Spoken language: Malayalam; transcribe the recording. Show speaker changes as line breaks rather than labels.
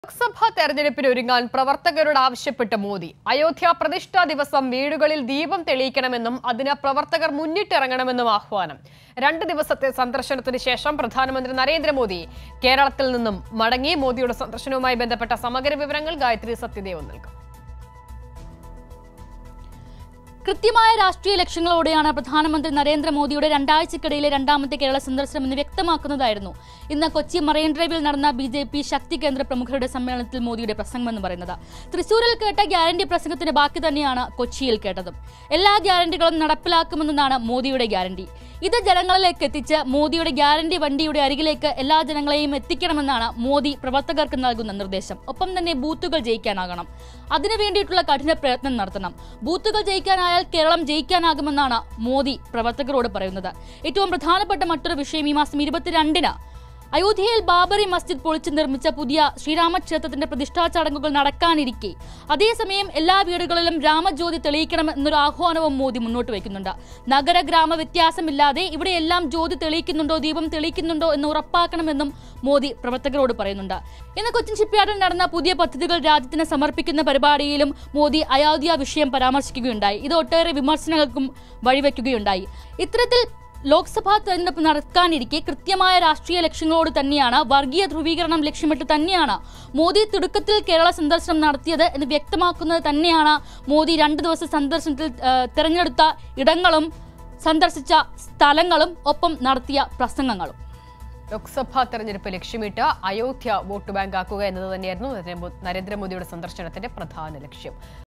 ലോക്സഭാ തെരഞ്ഞെടുപ്പിന് ഒരുങ്ങാൻ പ്രവർത്തകരോട് ആവശ്യപ്പെട്ട് മോദി അയോധ്യ പ്രതിഷ്ഠാ ദിവസം വീടുകളിൽ ദീപം തെളിയിക്കണമെന്നും അതിന് പ്രവർത്തകർ മുന്നിട്ടിറങ്ങണമെന്നും ആഹ്വാനം രണ്ട് ദിവസത്തെ സന്ദർശനത്തിന് ശേഷം പ്രധാനമന്ത്രി നരേന്ദ്രമോദി കേരളത്തിൽ നിന്നും മടങ്ങി മോദിയുടെ സന്ദർശനവുമായി ബന്ധപ്പെട്ട സമഗ്ര വിവരങ്ങൾ ഗായത്രി സത്യദേവ് നൽകും
കൃത്യമായ രാഷ്ട്രീയ ലക്ഷ്യങ്ങളോടെയാണ് പ്രധാനമന്ത്രി നരേന്ദ്രമോദിയുടെ രണ്ടാഴ്ചക്കിടയിലെ രണ്ടാമത്തെ കേരള സന്ദർശനം എന്ന് വ്യക്തമാക്കുന്നതായിരുന്നു ഇന്ന് കൊച്ചി മറൈൻ ഡ്രൈവിൽ നടന്ന ബി ജെ പി ശക്തി കേന്ദ്ര പ്രമുഖരുടെ സമ്മേളനത്തിൽ മോദിയുടെ പ്രസംഗമെന്ന് പറയുന്നത് തൃശൂരിൽ കേട്ട ഗ്യാരണ്ടി പ്രസംഗത്തിന്റെ ബാക്കി തന്നെയാണ് കൊച്ചിയിൽ കേട്ടതും എല്ലാ ഗ്യാരണ്ടികളും നടപ്പിലാക്കുമെന്നതാണ് മോദിയുടെ ഗ്യാരണ്ടി ഇത് ജനങ്ങളിലേക്ക് എത്തിച്ച് മോദിയുടെ ഗ്യാരണ്ടി വണ്ടിയുടെ അരികിലേക്ക് എല്ലാ ജനങ്ങളെയും എത്തിക്കണമെന്നാണ് മോദി പ്രവർത്തകർക്ക് നൽകുന്ന നിർദ്ദേശം ഒപ്പം തന്നെ ബൂത്തുകൾ ജയിക്കാനാകണം അതിനു വേണ്ടിയിട്ടുള്ള കഠിന പ്രയത്നം നടത്തണം ബൂത്തുകൾ ജയിക്കാനായാൽ കേരളം ജയിക്കാനാകുമെന്നാണ് മോദി പ്രവർത്തകരോട് പറയുന്നത് ഏറ്റവും പ്രധാനപ്പെട്ട മറ്റൊരു വിഷയം ഈ മാസം ഇരുപത്തിരണ്ടിന് അയോധ്യയിൽ ബാബറി മസ്ജിദ് പൊളിച്ചു നിർമ്മിച്ച പുതിയ ശ്രീരാമക്ഷേത്രത്തിന്റെ പ്രതിഷ്ഠാ ചടങ്ങുകൾ നടക്കാനിരിക്കെ അതേസമയം എല്ലാ വീടുകളിലും രാമജ്യോതി തെളിയിക്കണം എന്നൊരു ആഹ്വാനവും മോദി മുന്നോട്ട് വയ്ക്കുന്നുണ്ട് നഗര ഗ്രാമ വ്യത്യാസമില്ലാതെ ഇവിടെയെല്ലാം ജ്യോതി തെളിയിക്കുന്നുണ്ടോ ദീപം തെളിയിക്കുന്നുണ്ടോ എന്ന് ഉറപ്പാക്കണമെന്നും മോദി പ്രവർത്തകരോട് പറയുന്നുണ്ട് ഇന്ന് കൊച്ചിൻ ഷിപ്പ്യാർഡിൽ നടന്ന പുതിയ പദ്ധതികൾ രാജ്യത്തിന് സമർപ്പിക്കുന്ന പരിപാടിയിലും മോദി അയോധ്യ വിഷയം പരാമർശിക്കുകയുണ്ടായി ഇത് ഒട്ടേറെ വിമർശനങ്ങൾക്കും വഴിവെക്കുകയുണ്ടായി ഇത്തരത്തിൽ ലോക്സഭാ തെരഞ്ഞെടുപ്പ് നടക്കാനിരിക്കെ കൃത്യമായ രാഷ്ട്രീയ ലക്ഷ്യങ്ങളോട് തന്നെയാണ് വർഗീയ ധ്രുവീകരണം ലക്ഷ്യമിട്ട് തന്നെയാണ് മോദി തിടുക്കത്തിൽ കേരള സന്ദർശനം നടത്തിയത് എന്ന് വ്യക്തമാക്കുന്നത് തന്നെയാണ് മോദി രണ്ട് ദിവസ സന്ദർശനത്തിൽ ആ, തെരഞ്ഞെടുത്ത ഇടങ്ങളും സന്ദർശിച്ച സ്ഥലങ്ങളും ഒപ്പം നടത്തിയ പ്രസംഗങ്ങളും
ലോക്സഭാ തെരഞ്ഞെടുപ്പ് ലക്ഷ്യമിട്ട് അയോധ്യ വോട്ട് ബാങ്ക് ആക്കുക എന്നത് തന്നെയായിരുന്നു നരേന്ദ്രമോദിയുടെ സന്ദർശനത്തിന്റെ പ്രധാന ലക്ഷ്യം